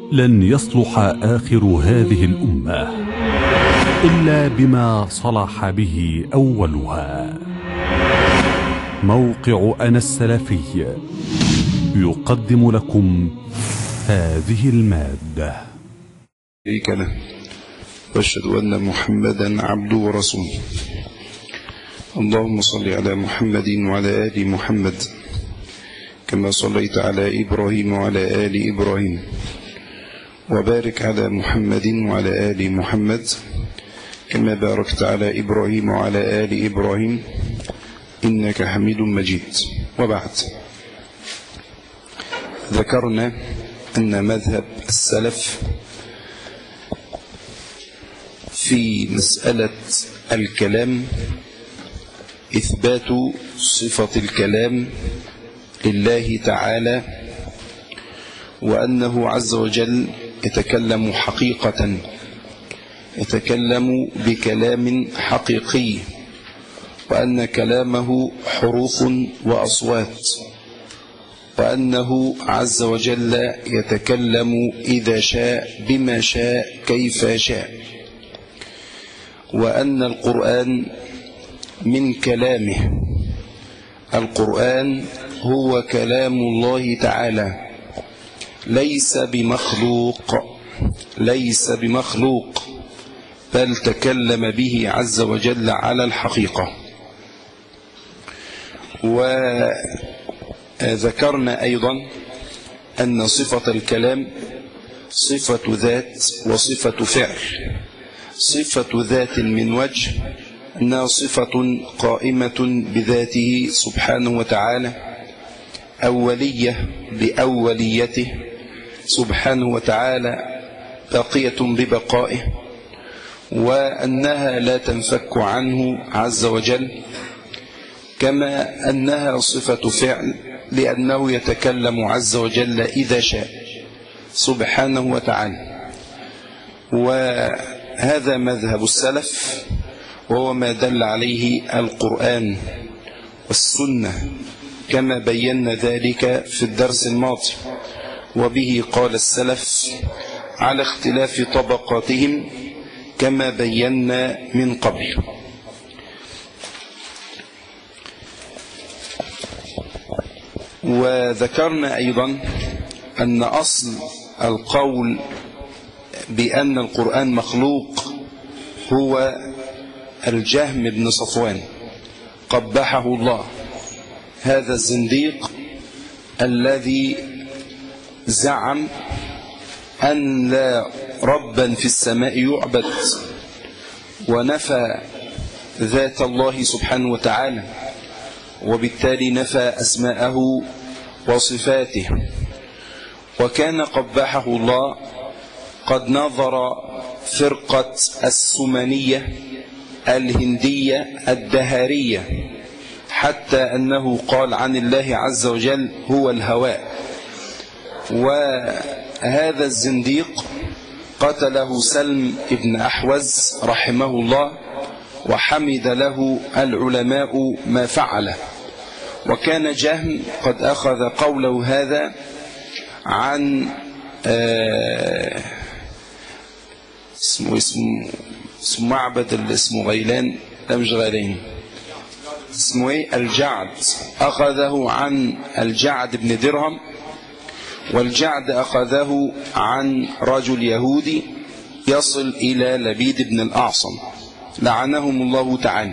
لن يصلح آخر هذه الأمة إلا بما صلح به أولها موقع أنا السلفي يقدم لكم هذه المادة شريك له واشهد ان محمدا عبده ورسوله اللهم صل على محمد وعلى ال محمد كما صليت على ابراهيم وعلى ال ابراهيم وبارك على محمد وعلى ال محمد كما باركت على ابراهيم وعلى ال ابراهيم انك حميد مجيد وبعد ذكرنا ان مذهب السلف في مسألة الكلام إثبات صفة الكلام لله تعالى وأنه عز وجل يتكلم حقيقة يتكلم بكلام حقيقي وأن كلامه حروف وأصوات وأنه عز وجل يتكلم إذا شاء بما شاء كيف شاء وأن القرآن من كلامه القرآن هو كلام الله تعالى ليس بمخلوق ليس بمخلوق بل تكلم به عز وجل على الحقيقة وذكرنا أيضا أن صفة الكلام صفة ذات وصفة فعل صفة ذات من وجه أنها صفة قائمة بذاته سبحانه وتعالى أولية بأوليته سبحانه وتعالى باقية ببقائه وأنها لا تنفك عنه عز وجل كما أنها صفة فعل لأنه يتكلم عز وجل إذا شاء سبحانه وتعالى و هذا مذهب السلف وهو ما دل عليه القرآن والسنة كما بينا ذلك في الدرس الماضي وبه قال السلف على اختلاف طبقاتهم كما بينا من قبل وذكرنا أيضا أن أصل القول بأن القرآن مخلوق هو الجهم بن صفوان قبحه الله هذا الزنديق الذي زعم أن لا ربا في السماء يعبد ونفى ذات الله سبحانه وتعالى وبالتالي نفى أسماءه وصفاته وكان قبحه الله قد نظر فرقة السمنية الهندية الدهارية حتى أنه قال عن الله عز وجل هو الهواء وهذا الزنديق قتله سلم ابن أحوز رحمه الله وحمد له العلماء ما فعله وكان جهم قد أخذ قوله هذا عن آه اسمه اسمه اسمه معبد اللي اسمه غيلان لا مش غيلان اسمه ايه الجعد اخذه عن الجعد بن درهم والجعد اخذه عن رجل يهودي يصل الى لبيد بن الاعصم لعنهم الله تعالى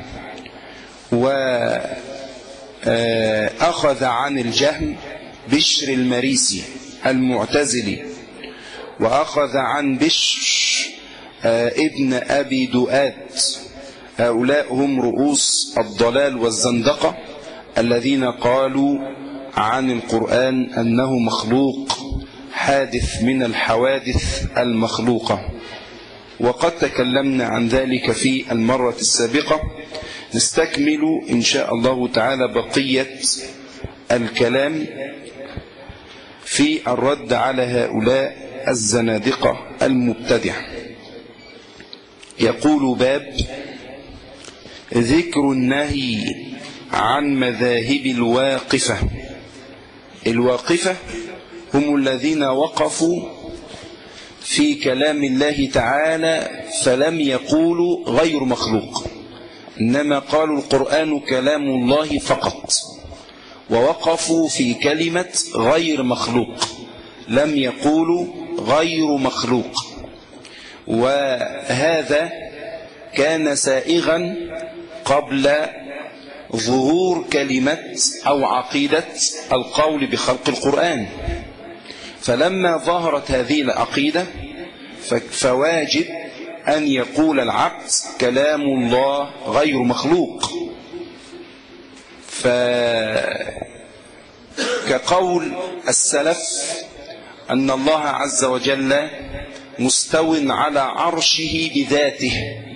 واخذ عن الجهم بشر المريسي المعتزلي واخذ عن بشر ابن أبي دؤات هؤلاء هم رؤوس الضلال والزندقة الذين قالوا عن القرآن أنه مخلوق حادث من الحوادث المخلوقة وقد تكلمنا عن ذلك في المرة السابقة نستكمل إن شاء الله تعالى بقية الكلام في الرد على هؤلاء الزنادقة المبتدعة يقول باب ذكر النهي عن مذاهب الواقفة الواقفة هم الذين وقفوا في كلام الله تعالى فلم يقولوا غير مخلوق إنما قالوا القرآن كلام الله فقط ووقفوا في كلمة غير مخلوق لم يقولوا غير مخلوق وهذا كان سائغا قبل ظهور كلمة أو عقيدة القول بخلق القرآن فلما ظهرت هذه العقيدة فواجب أن يقول العبد كلام الله غير مخلوق فكقول السلف أن الله عز وجل مستو على عرشه بذاته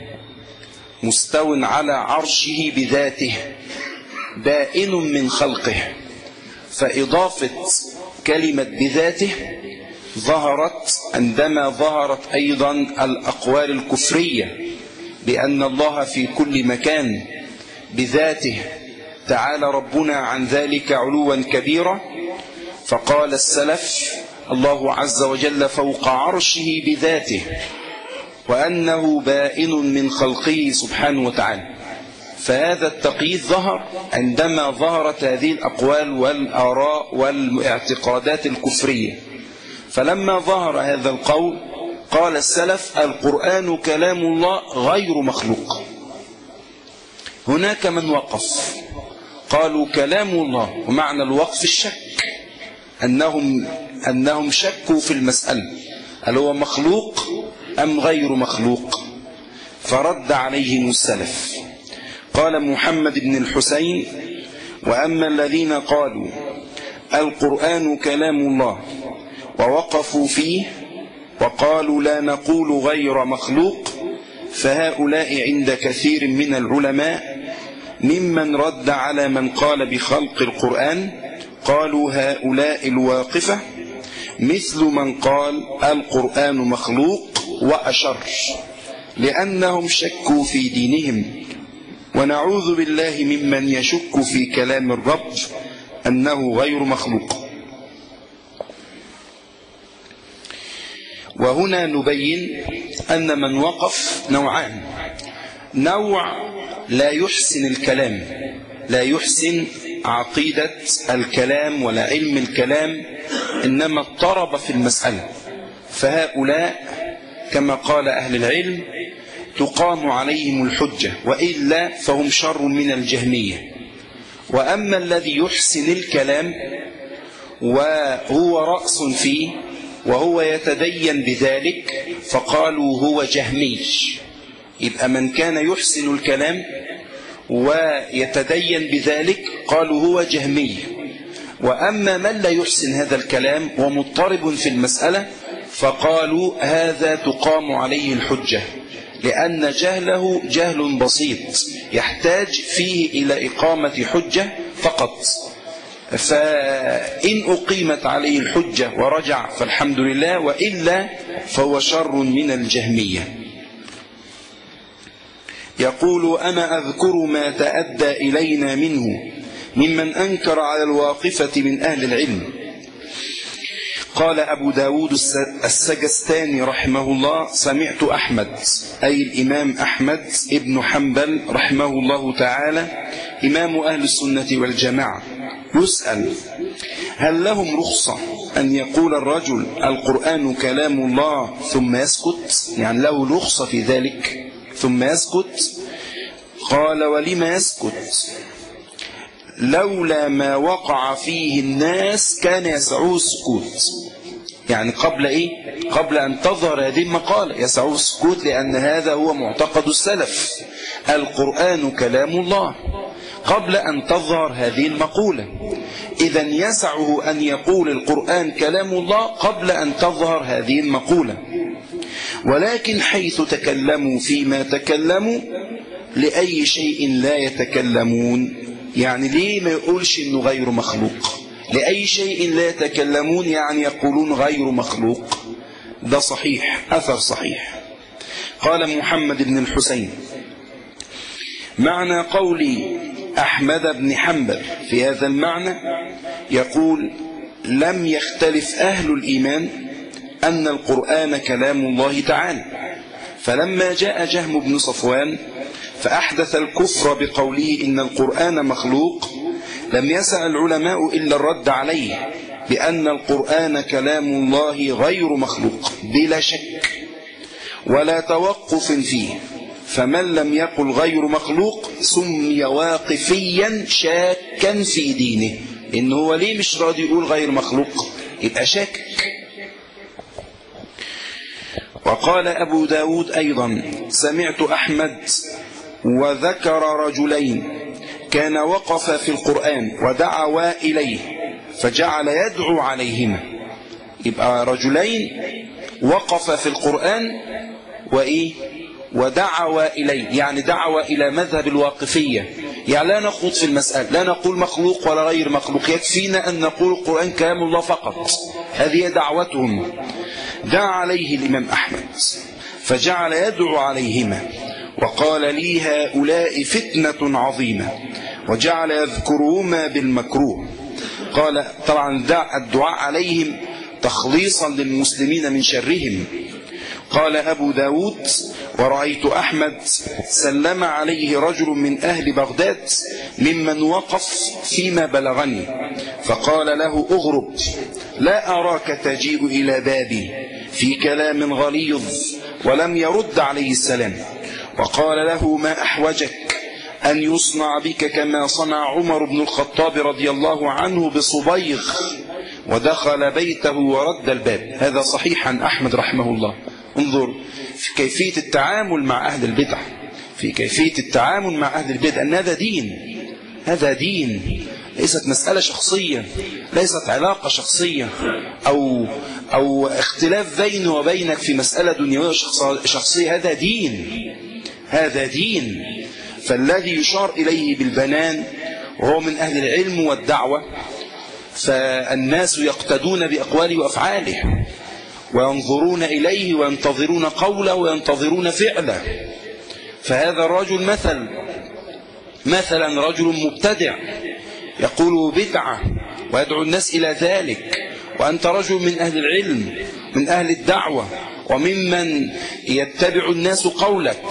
مستو على عرشه بذاته بائن من خلقه فإضافة كلمة بذاته ظهرت عندما ظهرت أيضا الأقوال الكفرية بأن الله في كل مكان بذاته تعالى ربنا عن ذلك علوا كبيرا فقال السلف الله عز وجل فوق عرشه بذاته وأنه بائن من خلقه سبحانه وتعالى فهذا التقييد ظهر عندما ظهرت هذه الأقوال والآراء والاعتقادات الكفرية فلما ظهر هذا القول قال السلف القرآن كلام الله غير مخلوق هناك من وقف قالوا كلام الله ومعنى الوقف الشك أنهم, أنهم شكوا في المسألة هل هو مخلوق أم غير مخلوق فرد عليهم السلف قال محمد بن الحسين وأما الذين قالوا القرآن كلام الله ووقفوا فيه وقالوا لا نقول غير مخلوق فهؤلاء عند كثير من العلماء ممن رد على من قال بخلق القرآن قالوا هؤلاء الواقفة مثل من قال القرآن مخلوق وأشر لأنهم شكوا في دينهم ونعوذ بالله ممن يشك في كلام الرب أنه غير مخلوق وهنا نبين أن من وقف نوعان نوع لا يحسن الكلام لا يحسن عقيدة الكلام ولا علم الكلام إنما اضطرب في المسألة فهؤلاء كما قال أهل العلم تقام عليهم الحجة وإلا فهم شر من الجهمية وأما الذي يحسن الكلام وهو رأس فيه وهو يتدين بذلك فقالوا هو جهمي يبقى من كان يحسن الكلام ويتدين بذلك قالوا هو جهمي وأما من لا يحسن هذا الكلام ومضطرب في المسألة فقالوا هذا تقام عليه الحجة لأن جهله جهل بسيط يحتاج فيه إلى إقامة حجة فقط فإن أقيمت عليه الحجة ورجع فالحمد لله وإلا فهو شر من الجهمية يقول أنا أذكر ما تأدى إلينا منه ممن أنكر على الواقفة من أهل العلم قال أبو داود السجستاني رحمه الله سمعت أحمد أي الإمام أحمد ابن حنبل رحمه الله تعالى إمام أهل السنة والجماعة يسأل هل لهم رخصة أن يقول الرجل القرآن كلام الله ثم يسكت يعني له رخصة في ذلك ثم يسكت قال ولم يسكت لولا ما وقع فيه الناس كان يسعوه السكوت يعني قبل إيه؟ قبل أن تظهر هذه المقالة يسعوه السكوت لأن هذا هو معتقد السلف القرآن كلام الله قبل أن تظهر هذه المقولة إذا يسعه أن يقول القرآن كلام الله قبل أن تظهر هذه المقولة ولكن حيث تكلموا فيما تكلموا لأي شيء لا يتكلمون يعني ليه ما يقولش انه غير مخلوق لأي شيء لا يتكلمون يعني يقولون غير مخلوق ده صحيح أثر صحيح قال محمد بن الحسين معنى قول أحمد بن حنبل في هذا المعنى يقول لم يختلف أهل الإيمان أن القرآن كلام الله تعالى فلما جاء جهم بن صفوان فأحدث الكفر بقوله إن القرآن مخلوق لم يسع العلماء إلا الرد عليه بأن القرآن كلام الله غير مخلوق بلا شك ولا توقف فيه فمن لم يقل غير مخلوق سمي واقفيا شاكا في دينه إن هو ليه مش راضي يقول غير مخلوق يبقى شاكك وقال أبو داود أيضا سمعت أحمد وذكر رجلين كان وقف في القرآن ودعوا إليه فجعل يدعو عليهما يبقى رجلين وقف في القرآن وإيه ودعوا إليه يعني دعوة إلى مذهب الواقفية يعني لا نخوض في المسألة لا نقول مخلوق ولا غير مخلوق يكفينا أن نقول القرآن كلام الله فقط هذه دعوتهم دعا عليه الإمام أحمد فجعل يدعو عليهما وقال لي هؤلاء فتنة عظيمة وجعل يذكرهما بالمكروه قال طبعا الدعاء عليهم تخليصا للمسلمين من شرهم قال أبو داود ورأيت أحمد سلم عليه رجل من أهل بغداد ممن وقف فيما بلغني فقال له أغرب لا أراك تجيء إلى بابي في كلام غليظ ولم يرد عليه السلام وقال له ما أحوجك أن يصنع بك كما صنع عمر بن الخطاب رضي الله عنه بصبيغ ودخل بيته ورد الباب هذا صحيح عن أحمد رحمه الله انظر في كيفية التعامل مع أهل البدع في كيفية التعامل مع أهل البدع أن هذا دين هذا دين ليست مسألة شخصية ليست علاقة شخصية أو, أو اختلاف بيني وبينك في مسألة دنيوية شخصية هذا دين هذا دين فالذي يشار إليه بالبنان وهو من أهل العلم والدعوة فالناس يقتدون بأقواله وأفعاله وينظرون إليه وينتظرون قوله وينتظرون فعله فهذا الرجل مثل مثلا رجل مبتدع يقول بدعة ويدعو الناس إلى ذلك وأنت رجل من أهل العلم من أهل الدعوة وممن يتبع الناس قولك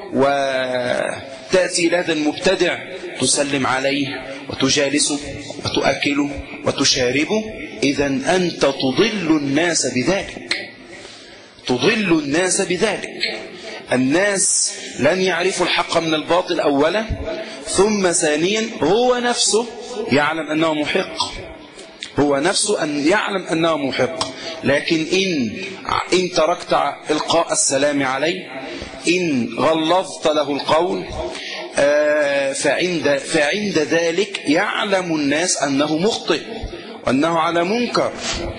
وتأتي إلى هذا المبتدع تسلم عليه وتجالسه وتؤكله وتشاربه إذا أنت تضل الناس بذلك تضل الناس بذلك الناس لن يعرفوا الحق من الباطل أولا ثم ثانيا هو نفسه يعلم أنه محق هو نفسه أن يعلم أنه محق لكن إن, إن تركت إلقاء السلام عليه إن غلظت له القول فعند, فعند ذلك يعلم الناس أنه مخطئ وأنه على منكر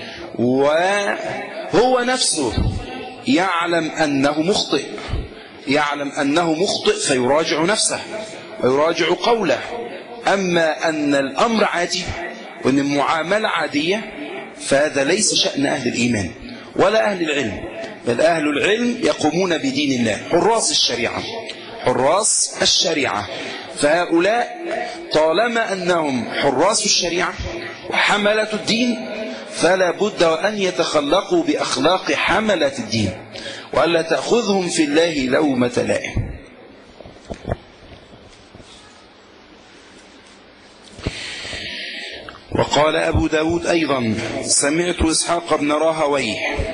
وهو نفسه يعلم أنه مخطئ يعلم أنه مخطئ فيراجع نفسه ويراجع قوله أما أن الأمر عادي وأن المعاملة عادية فهذا ليس شأن أهل الإيمان ولا أهل العلم بل أهل العلم يقومون بدين الله حراس الشريعة حراس الشريعة فهؤلاء طالما أنهم حراس الشريعة وحملة الدين فلا بد وأن يتخلقوا بأخلاق حملة الدين وألا تأخذهم في الله لومة لائم وقال أبو داود أيضا سمعت إسحاق بن راهويه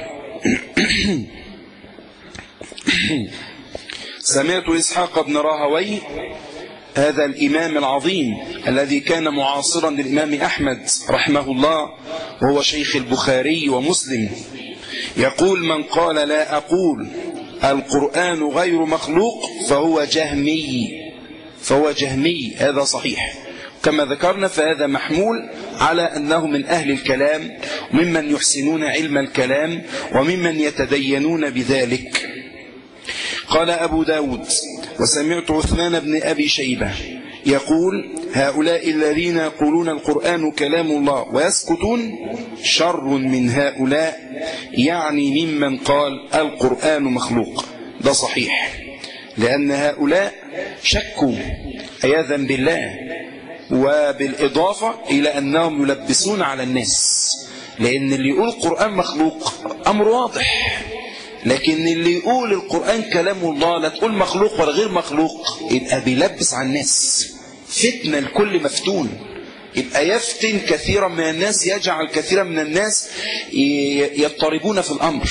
سمعت إسحاق بن راهويه هذا الإمام العظيم الذي كان معاصرا للإمام أحمد رحمه الله وهو شيخ البخاري ومسلم يقول من قال لا أقول القرآن غير مخلوق فهو جهمي فهو جهمي هذا صحيح كما ذكرنا فهذا محمول على أنه من أهل الكلام وممن يحسنون علم الكلام وممن يتدينون بذلك قال أبو داود وسمعت عثمان بن أبي شيبة يقول هؤلاء الذين يقولون القرآن كلام الله ويسكتون شر من هؤلاء يعني ممن قال القرآن مخلوق ده صحيح لأن هؤلاء شكوا عياذا بالله وبالإضافة إلى أنهم يلبسون على الناس لأن اللي يقول القرآن مخلوق أمر واضح لكن اللي يقول القرآن كلام الله لا تقول مخلوق ولا غير مخلوق يبقى بيلبس على الناس فتنة الكل مفتون يبقى يفتن كثيرا من الناس يجعل كثيرا من الناس يضطربون في الأمر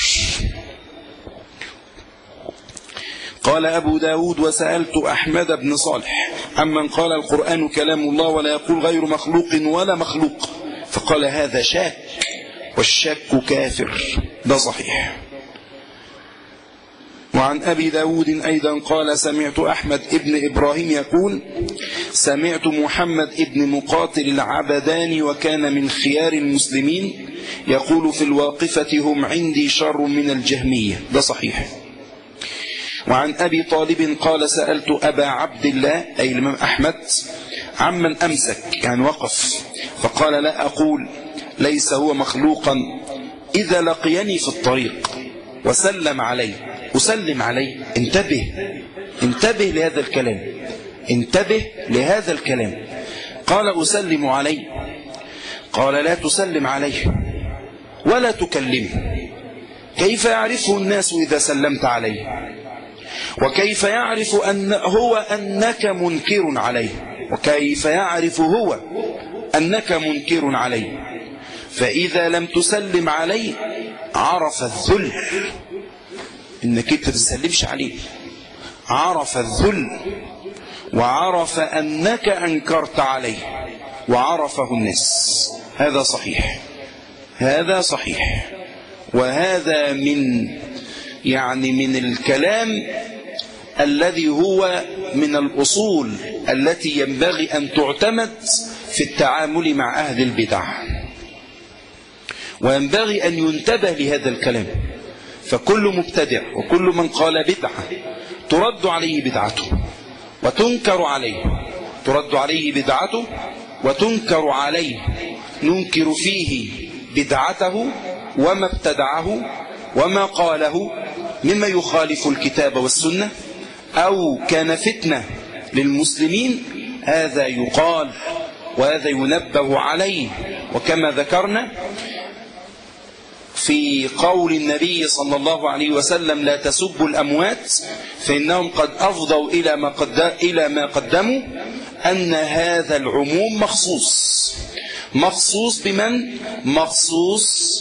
قال أبو داود وسألت أحمد بن صالح عمن قال القرآن كلام الله ولا يقول غير مخلوق ولا مخلوق فقال هذا شاك والشك كافر ده صحيح وعن أبي داود أيضا قال سمعت أحمد ابن إبراهيم يقول سمعت محمد ابن مقاتل العبدان وكان من خيار المسلمين يقول في الواقفة هم عندي شر من الجهمية ده صحيح وعن أبي طالب قال سألت أبا عبد الله أي الإمام أحمد عمن أمسك يعني وقف فقال لا أقول ليس هو مخلوقا إذا لقيني في الطريق وسلم علي أسلم علي انتبه انتبه لهذا الكلام انتبه لهذا الكلام قال أسلم علي قال لا تسلم عليه ولا تكلمه كيف يعرفه الناس إذا سلمت عليه وكيف يعرف أن هو أنك منكر عليه وكيف يعرف هو أنك منكر عليه فإذا لم تسلم عليه عرف الذل إنك أنت تسلمش عليه عرف الذل وعرف أنك أنكرت عليه وعرفه الناس هذا صحيح هذا صحيح وهذا من يعني من الكلام الذي هو من الأصول التي ينبغي أن تعتمد في التعامل مع أهل البدع وينبغي أن ينتبه لهذا الكلام فكل مبتدع وكل من قال بدعة ترد عليه بدعته وتنكر عليه ترد عليه بدعته وتنكر عليه ننكر فيه بدعته وما ابتدعه وما قاله مما يخالف الكتاب والسنة أو كان فتنة للمسلمين هذا يقال وهذا ينبه عليه وكما ذكرنا في قول النبي صلى الله عليه وسلم لا تسبوا الأموات فإنهم قد أفضوا إلى ما, قد إلى ما قدموا أن هذا العموم مخصوص مخصوص بمن؟ مخصوص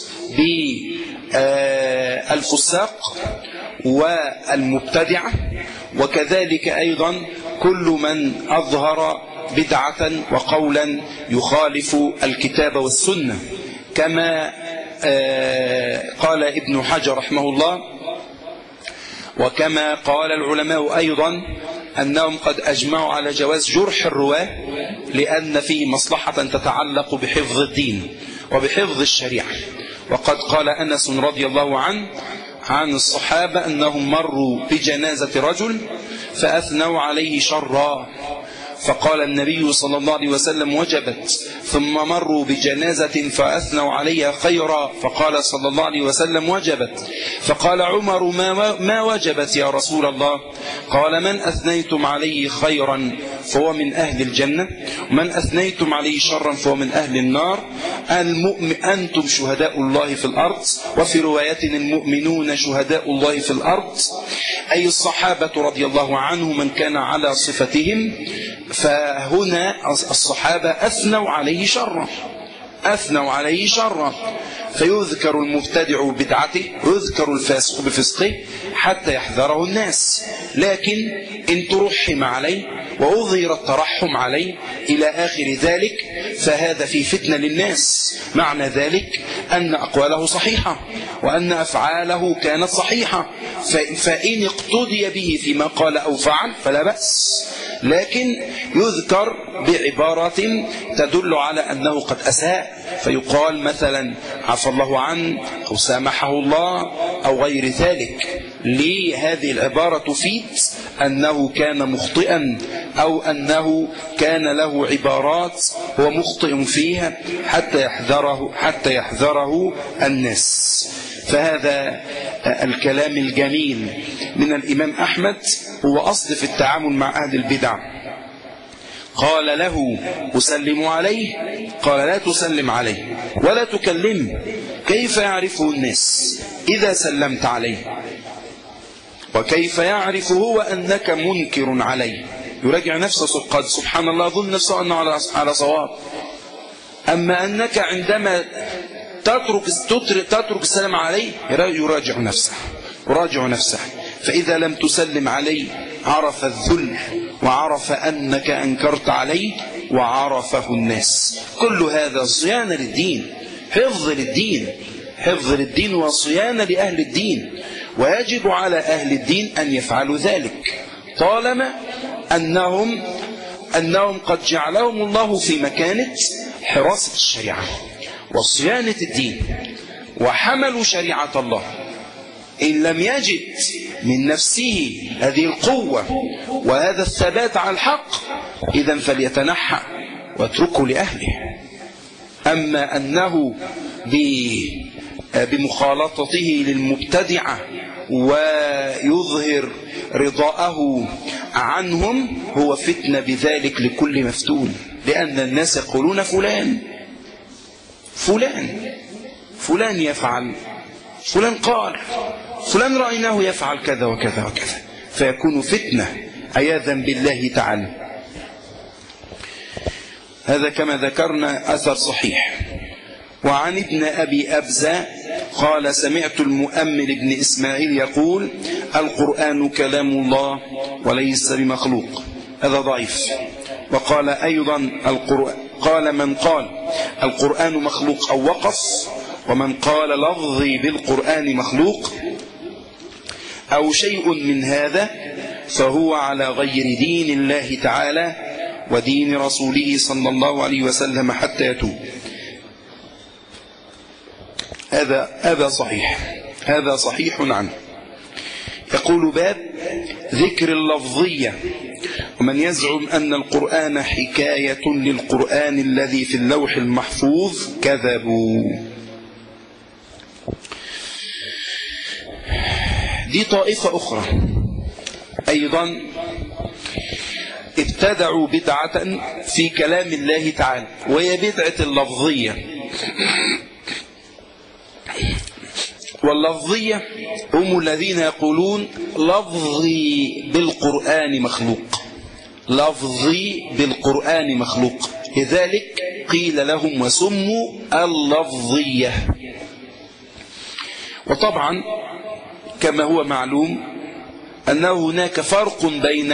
بالفساق والمبتدعة وكذلك أيضا كل من أظهر بدعة وقولا يخالف الكتاب والسنة كما قال ابن حجر رحمه الله وكما قال العلماء أيضا أنهم قد أجمعوا على جواز جرح الرواة لأن فيه مصلحة تتعلق بحفظ الدين وبحفظ الشريعة وقد قال أنس رضي الله عنه عن الصحابة أنهم مروا بجنازة رجل فأثنوا عليه شرا فقال النبي صلى الله عليه وسلم وجبت ثم مروا بجنازة فأثنوا عليها خيرا فقال صلى الله عليه وسلم وجبت فقال عمر ما, ما وجبت يا رسول الله قال من أثنيتم عليه خيرا فهو من أهل الجنة ومن أثنيتم عليه شرا فهو من أهل النار المؤمن أنتم شهداء الله في الأرض وفي رواية المؤمنون شهداء الله في الأرض أي الصحابة رضي الله عنهم من كان على صفتهم فهنا الصحابة أثنوا عليه شرا أثنوا عليه شرا فيذكر المبتدع بدعته ويذكر الفاسق بفسقه حتى يحذره الناس لكن إن ترحم عليه وأظهر الترحم عليه إلى آخر ذلك فهذا في فتنة للناس معنى ذلك أن أقواله صحيحة وأن أفعاله كانت صحيحة فإن اقتدي به فيما قال أو فعل فلا بأس لكن يذكر بعبارة تدل على أنه قد أساء فيقال مثلا عفى الله عنه أو سامحه الله أو غير ذلك لهذه العبارة تفيد أنه كان مخطئا أو أنه كان له عبارات هو مخطئ فيها حتى يحذره حتى يحذره الناس فهذا الكلام الجميل من الإمام أحمد هو أصل في التعامل مع أهل البدع قال له أسلم عليه قال لا تسلم عليه ولا تكلمه كيف يعرفه الناس إذا سلمت عليه وكيف يعرف هو أنك منكر عليه يراجع نفسه قد سبحان الله ظن نفسه أنه على صواب أما أنك عندما تترك تترك السلام عليه يراجع نفسه يراجع نفسه فإذا لم تسلم عليه عرف الذل وعرف أنك أنكرت عليه وعرفه الناس كل هذا صيانة للدين حفظ للدين حفظ للدين وصيانة لأهل الدين ويجب على أهل الدين أن يفعلوا ذلك طالما أنهم أنهم قد جعلهم الله في مكانة حراسة الشريعة وصيانة الدين وحملوا شريعة الله إن لم يجد من نفسه هذه القوة وهذا الثبات على الحق إذا فليتنحى واتركه لأهله أما أنه بمخالطته للمبتدعة ويظهر رضاءه عنهم هو فتنة بذلك لكل مفتون لأن الناس يقولون فلان فلان فلان يفعل فلان قال فلان رأيناه يفعل كذا وكذا وكذا فيكون فتنة عياذا بالله تعالى هذا كما ذكرنا أثر صحيح وعن ابن أبي أبزة قال سمعت المؤمل بن إسماعيل يقول القرآن كلام الله وليس بمخلوق هذا ضعيف وقال أيضا القرآن قال من قال القرآن مخلوق أو وقف ومن قال لفظي بالقرآن مخلوق أو شيء من هذا فهو على غير دين الله تعالى ودين رسوله صلى الله عليه وسلم حتى يتوب هذا هذا صحيح هذا صحيح عنه يقول باب ذكر اللفظية ومن يزعم أن القرآن حكاية للقرآن الذي في اللوح المحفوظ كذبوا دي طائفة أخرى أيضا ابتدعوا بدعة في كلام الله تعالى وهي بدعة اللفظية واللفظية هم الذين يقولون لفظي بالقرآن مخلوق لفظي بالقرآن مخلوق لذلك قيل لهم وسموا اللفظية وطبعا كما هو معلوم أنه هناك فرق بين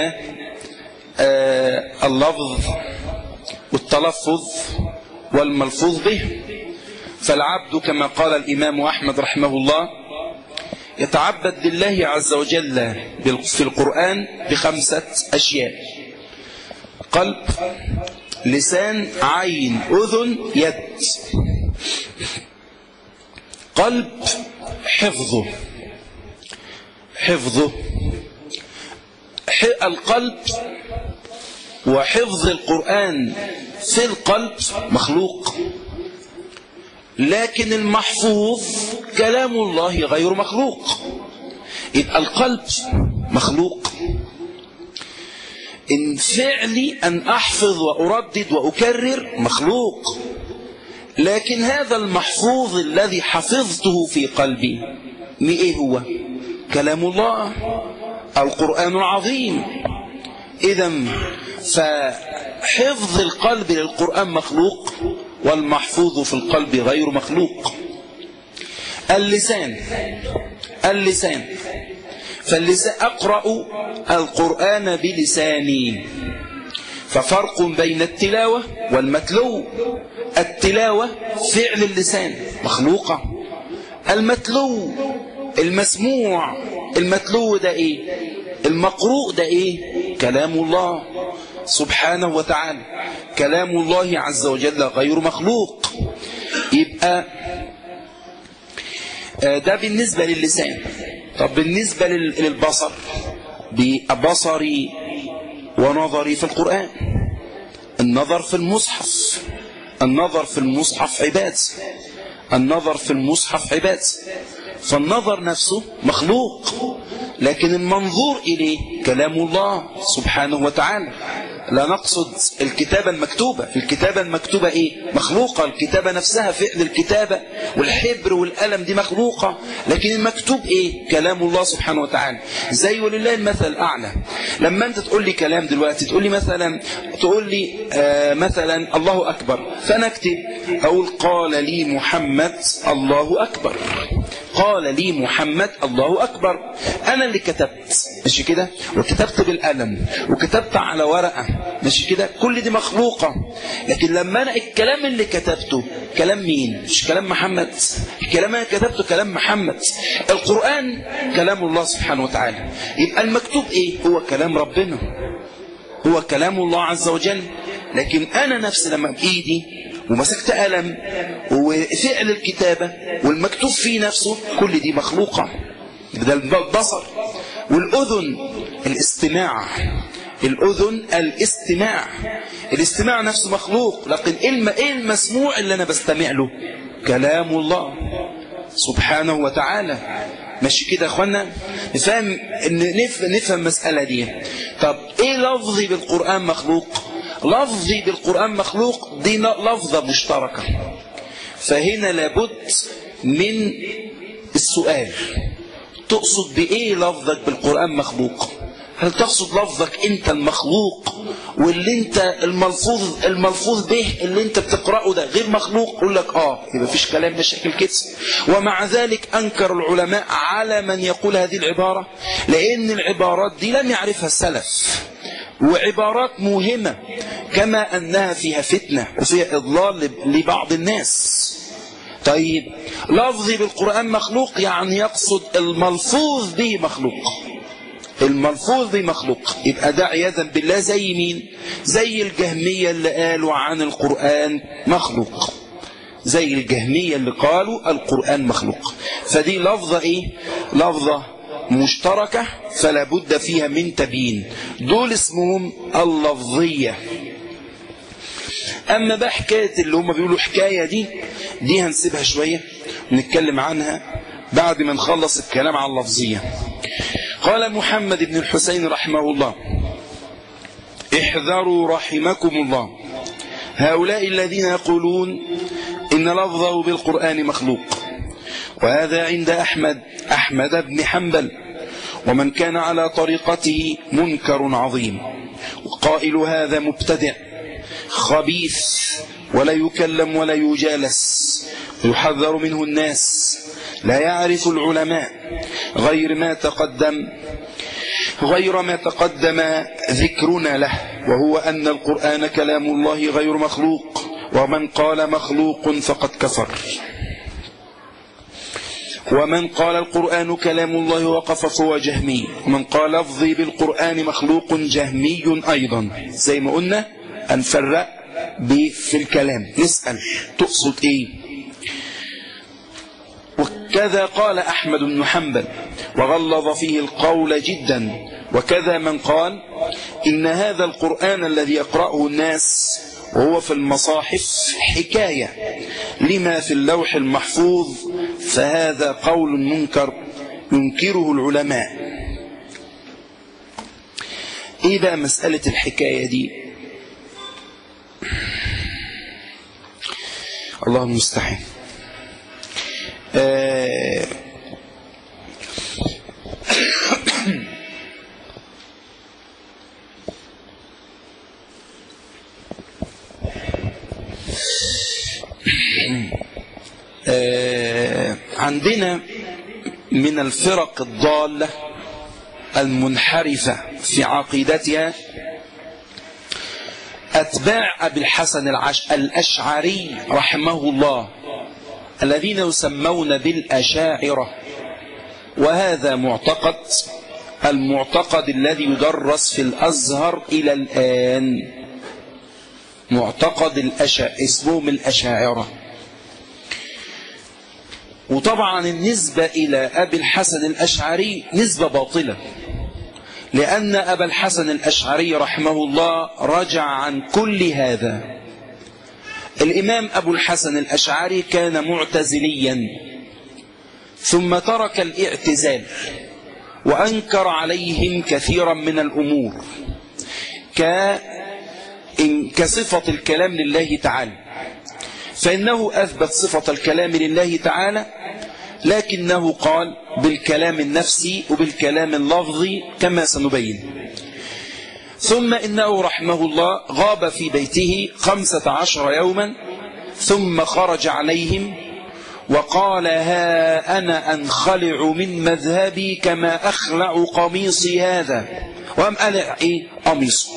اللفظ والتلفظ والملفوظ به فالعبد كما قال الإمام أحمد رحمه الله يتعبد لله عز وجل في القرآن بخمسة أشياء قلب لسان عين أذن يد قلب حفظه حفظه القلب وحفظ القرآن في القلب مخلوق لكن المحفوظ كلام الله غير مخلوق يبقى القلب مخلوق إن فعلي أن أحفظ وأردد وأكرر مخلوق لكن هذا المحفوظ الذي حفظته في قلبي إيه هو كلام الله القرآن العظيم إذا فحفظ القلب للقرآن مخلوق والمحفوظ في القلب غير مخلوق اللسان اللسان فاللسان أقرأ القرآن بلساني ففرق بين التلاوة والمتلو التلاوة فعل اللسان مخلوقة المتلو المسموع المتلو ده ايه المقروء ده ايه كلام الله سبحانه وتعالى كلام الله عز وجل غير مخلوق يبقى ده بالنسبة للسان طب بالنسبة للبصر ببصري ونظري في القرآن النظر في المصحف النظر في المصحف عباد النظر في المصحف عباد فالنظر نفسه مخلوق لكن المنظور إليه كلام الله سبحانه وتعالى لا نقصد الكتابة المكتوبة الكتابة المكتوبة ايه مخلوقة الكتابة نفسها فعل الكتابة والحبر والقلم دي مخلوقة لكن المكتوب ايه كلام الله سبحانه وتعالى زي ولله المثل الاعلى لما انت تقول لي كلام دلوقتي تقول لي مثلا تقول لي آه مثلا الله اكبر فانا اكتب اقول قال لي محمد الله اكبر قال لي محمد الله أكبر أنا اللي كتبت ماشي كده وكتبت بالقلم وكتبت على ورقة ماشي كده كل دي مخلوقة لكن لما أنا الكلام اللي كتبته كلام مين مش كلام محمد الكلام اللي كتبته كلام محمد القرآن كلام الله سبحانه وتعالى يبقى المكتوب إيه هو كلام ربنا هو كلام الله عز وجل لكن أنا نفسي لما بإيدي ومسكت قلم وفعل الكتابة والمكتوب فيه نفسه كل دي مخلوقة ده البصر والأذن الاستماع الأذن الاستماع الاستماع نفسه مخلوق لكن ايه المسموع اللي أنا بستمع له كلام الله سبحانه وتعالى ماشي كده يا اخوانا نفهم نفهم المسألة دي طب ايه لفظي بالقرآن مخلوق لفظي بالقرآن مخلوق دي لفظة مشتركة فهنا لابد من السؤال تقصد بإيه لفظك بالقرآن مخلوق هل تقصد لفظك انت المخلوق واللي انت الملفوظ الملفوظ به اللي انت بتقرأه ده غير مخلوق يقول لك اه يبقى فيش كلام مشاكل كده ومع ذلك انكر العلماء على من يقول هذه العبارة لان العبارات دي لم يعرفها السلف وعبارات موهمة كما أنها فيها فتنة وفيها إضلال لبعض الناس طيب لفظي بالقرآن مخلوق يعني يقصد الملفوظ به مخلوق الملفوظ به مخلوق يبقى ده عياذا بالله زي مين زي الجهمية اللي قالوا عن القرآن مخلوق زي الجهمية اللي قالوا القرآن مخلوق فدي لفظة ايه لفظة مشتركة فلا بد فيها من تبيين دول اسمهم اللفظية أما بقى حكاية اللي هم بيقولوا حكاية دي دي هنسيبها شوية ونتكلم عنها بعد ما نخلص الكلام عن اللفظية قال محمد بن الحسين رحمه الله احذروا رحمكم الله هؤلاء الذين يقولون إن لفظه بالقرآن مخلوق وهذا عند أحمد أحمد بن حنبل ومن كان على طريقته منكر عظيم وقائل هذا مبتدع خبيث ولا يكلم ولا يجالس ويحذر منه الناس لا يعرف العلماء غير ما تقدم غير ما تقدم ذكرنا له وهو أن القرآن كلام الله غير مخلوق ومن قال مخلوق فقد كفر ومن قال القرآن كلام الله وقف فهو جهمي ومن قال لفظي بالقرآن مخلوق جهمي أيضا زي ما قلنا هنفرق في الكلام نسأل تقصد ايه وكذا قال أحمد بن حنبل وغلظ فيه القول جدا وكذا من قال إن هذا القرآن الذي يقرأه الناس وهو في المصاحف حكاية لما في اللوح المحفوظ فهذا قول منكر ينكره العلماء ايه بقى مسألة الحكاية دي الله المستحيل آه آه عندنا من الفرق الضالة المنحرفة في عقيدتها أتباع أبي الحسن العش... الأشعري رحمه الله الذين يسمون بالأشاعرة وهذا معتقد المعتقد الذي يدرس في الأزهر إلى الآن معتقد الأشا... اسمهم الأشاعرة وطبعا النسبة إلى أبي الحسن الأشعري نسبة باطلة لأن أبا الحسن الأشعري رحمه الله رجع عن كل هذا الإمام أبو الحسن الأشعري كان معتزليا ثم ترك الاعتزال وأنكر عليهم كثيرا من الأمور إن كصفة الكلام لله تعالى فإنه أثبت صفة الكلام لله تعالى لكنه قال بالكلام النفسي وبالكلام اللفظي كما سنبين ثم إنه رحمه الله غاب في بيته خمسة عشر يوما ثم خرج عليهم وقال ها أنا أنخلع من مذهبي كما أخلع قميصي هذا وأم ألع إيه قميصه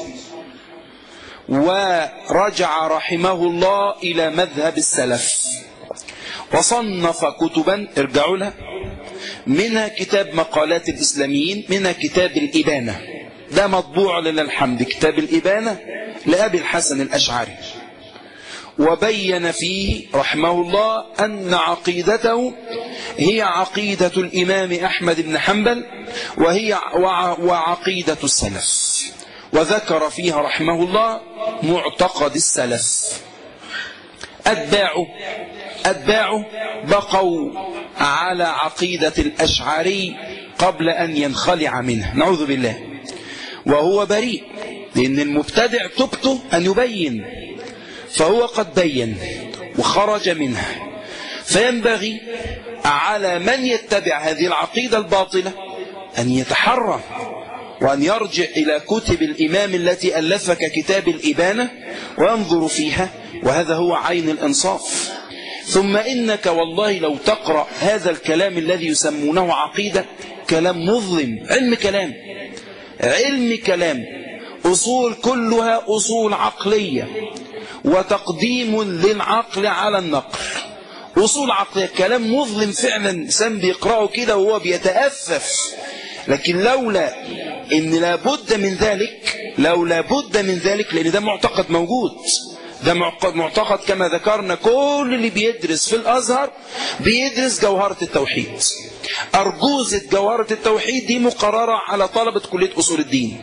ورجع رحمه الله إلى مذهب السلف وصنف كتبا ارجعوا لها منها كتاب مقالات الإسلاميين منها كتاب الإبانة ده مطبوع لله الحمد كتاب الإبانة لأبي الحسن الأشعري وبين فيه رحمه الله أن عقيدته هي عقيدة الإمام أحمد بن حنبل وهي وعقيدة السلف وذكر فيها رحمه الله معتقد السلف أتباعه أتباعه بقوا على عقيدة الأشعري قبل أن ينخلع منه نعوذ بالله وهو بريء لأن المبتدع تبته أن يبين فهو قد بين وخرج منها فينبغي على من يتبع هذه العقيدة الباطلة أن يتحرى وأن يرجع إلى كتب الإمام التي ألفك كتاب الإبانة وينظر فيها وهذا هو عين الإنصاف ثم إنك والله لو تقرأ هذا الكلام الذي يسمونه عقيدة كلام مظلم علم كلام علم كلام أصول كلها أصول عقلية وتقديم للعقل على النقل أصول عقلية كلام مظلم فعلا سام بيقرأه كده وهو بيتأفف لكن لولا ان لابد من ذلك لو لابد من ذلك لان ده معتقد موجود ده معتقد كما ذكرنا كل اللي بيدرس في الازهر بيدرس جوهرة التوحيد ارجوزة جوهرة التوحيد دي مقررة على طلبة كلية اصول الدين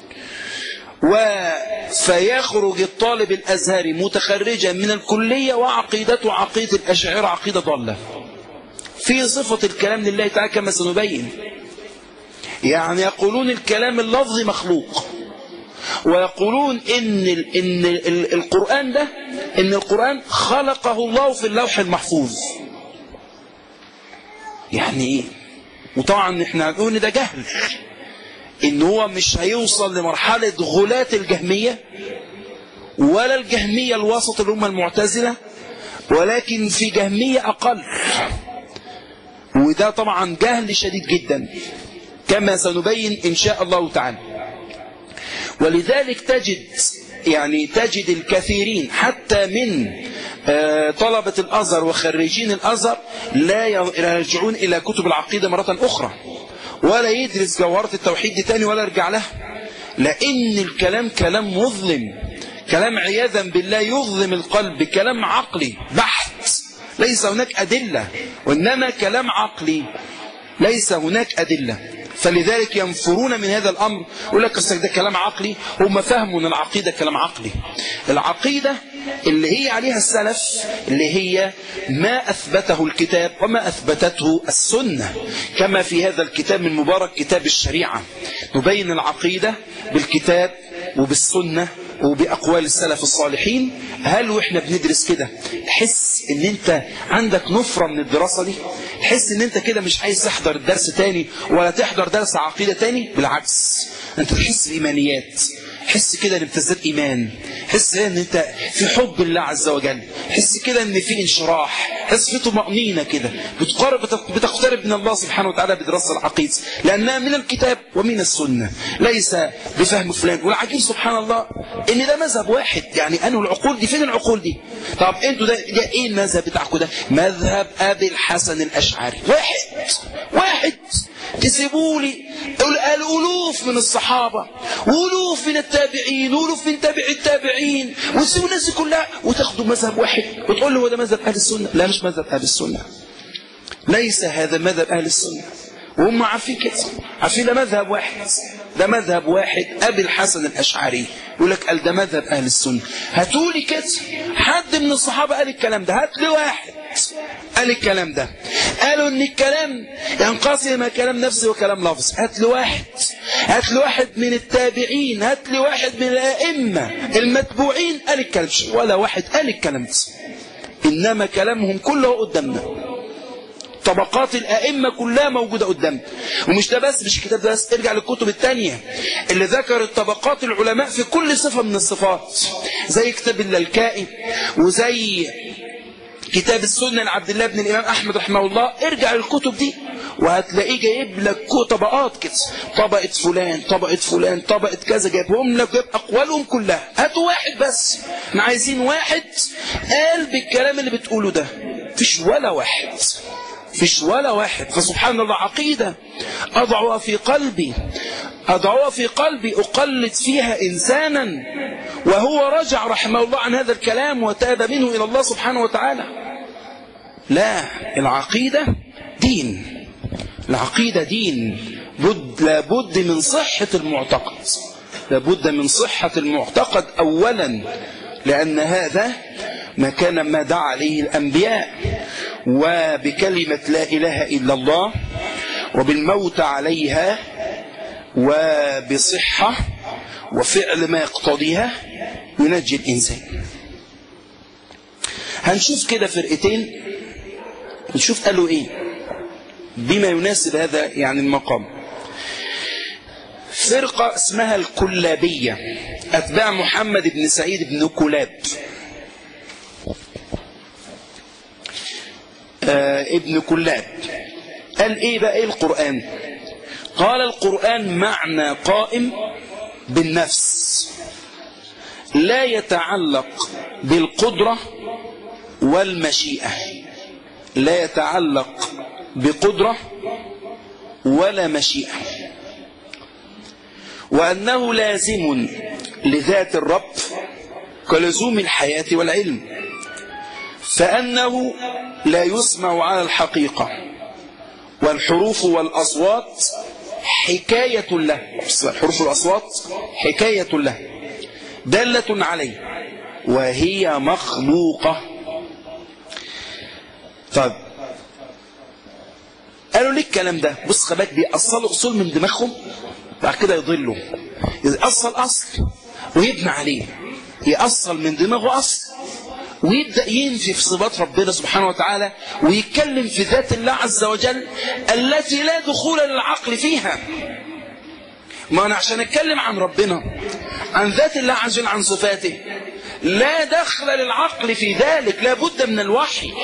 فيخرج الطالب الازهري متخرجا من الكلية وعقيدته عقيدة الاشاعرة عقيدة ضالة في صفة الكلام لله تعالى كما سنبين يعني يقولون الكلام اللفظي مخلوق ويقولون إن, ال إن ال القرآن ده إن القرآن خلقه الله في اللوح المحفوظ يعني إيه وطبعا إحنا هنقول إن ده جهل إن هو مش هيوصل لمرحلة غلاة الجهمية ولا الجهمية الوسط اللي هم المعتزلة ولكن في جهمية أقل وده طبعا جهل شديد جدا كما سنبين إن شاء الله تعالى ولذلك تجد يعني تجد الكثيرين حتى من طلبة الأزهر وخريجين الأزهر لا يرجعون إلى كتب العقيدة مرة أخرى ولا يدرس جوهرة التوحيد دي تاني ولا يرجع لها لأن الكلام كلام مظلم كلام عياذا بالله يظلم القلب كلام عقلي بحت ليس هناك أدلة وإنما كلام عقلي ليس هناك أدلة فلذلك ينفرون من هذا الأمر يقول لك ده كلام عقلي هم فهموا أن العقيدة كلام عقلي العقيدة اللي هي عليها السلف اللي هي ما أثبته الكتاب وما أثبتته السنة كما في هذا الكتاب من مبارك كتاب الشريعة نبين العقيدة بالكتاب وبالسنة وبأقوال السلف الصالحين هل وإحنا بندرس كده تحس ان انت عندك نفرة من الدراسة دي تحس ان انت كده مش عايز تحضر الدرس تاني ولا تحضر درس عقيدة تاني بالعكس انت تحس بإيمانيات حس كده ان بتزداد ايمان حس ان انت في حب الله عز وجل حس كده ان في انشراح حس في طمأنينة كده بتقرب بتقترب من الله سبحانه وتعالى بدراسة العقيدة لانها من الكتاب ومن السنة ليس بفهم فلان والعجيب سبحان الله ان ده مذهب واحد يعني انه العقول دي فين العقول دي طب انتوا ده, ده ايه المذهب بتاعكم ده مذهب ابي الحسن الاشعري واحد واحد تسيبوا لي الالوف من الصحابه والوف من التابعين والوف من تابع التابعين وتسيبوا الناس كلها وتاخدوا مذهب واحد وتقول له هو ده مذهب اهل السنه لا مش مذهب اهل السنه ليس هذا مذهب اهل السنه وهم عارفين كده عارفين ده مذهب واحد ده مذهب واحد ابي الحسن الاشعري يقول لك قال ده مذهب اهل السنه هاتوا لي كده حد من الصحابه قال الكلام ده هات لي واحد قال الكلام ده قالوا ان الكلام ينقسم كلام نفسي وكلام لفظ هات لي واحد هات لي واحد من التابعين هات لي واحد من الأئمة المتبوعين قال الكلام ولا واحد قال الكلام ده إنما كلامهم كله قدامنا طبقات الأئمة كلها موجودة قدامنا ومش ده بس مش الكتاب ده بس ارجع للكتب التانية اللي ذكرت طبقات العلماء في كل صفة من الصفات زي كتاب اللالكائي وزي كتاب السنة لعبد الله بن الإمام أحمد رحمه الله ارجع للكتب دي وهتلاقيه جايب لك طبقات كده طبقة فلان طبقة فلان طبقة كذا جايبهم لك جايب أقوالهم كلها هاتوا واحد بس احنا عايزين واحد قال بالكلام اللي بتقوله ده مفيش ولا واحد فيش ولا واحد فسبحان الله عقيدة أضعها في قلبي أضعها في قلبي أقلد فيها إنسانا وهو رجع رحمه الله عن هذا الكلام وتاب منه إلى الله سبحانه وتعالى لا العقيدة دين العقيدة دين بد لابد من صحة المعتقد لابد من صحة المعتقد أولا لأن هذا ما كان ما دعا عليه الأنبياء وبكلمة لا إله إلا الله وبالموت عليها وبصحة وفعل ما يقتضيها ينجي الإنسان هنشوف كده فرقتين نشوف قالوا إيه بما يناسب هذا يعني المقام فرقة اسمها الكلابية أتباع محمد بن سعيد بن كلاب آه ابن كلاب قال ايه بقى ايه القرآن قال القرآن معنى قائم بالنفس لا يتعلق بالقدرة والمشيئة لا يتعلق بقدرة ولا مشيئة وأنه لازم لذات الرب كلزوم الحياة والعلم فأنه لا يسمع على الحقيقة والحروف والأصوات حكاية له الحروف والأصوات حكاية له دالة عليه وهي مخلوقة طيب قالوا ليه الكلام ده بص خباك بيأصلوا أصول من دماغهم بعد كده يضلوا يأصل أصل ويبنى عليه يأصل من دماغه أصل ويبدأ ينفي في صفات ربنا سبحانه وتعالى ويتكلم في ذات الله عز وجل التي لا دخول للعقل فيها ما أنا عشان أتكلم عن ربنا عن ذات الله عز وجل عن صفاته لا دخل للعقل في ذلك لا بد من الوحي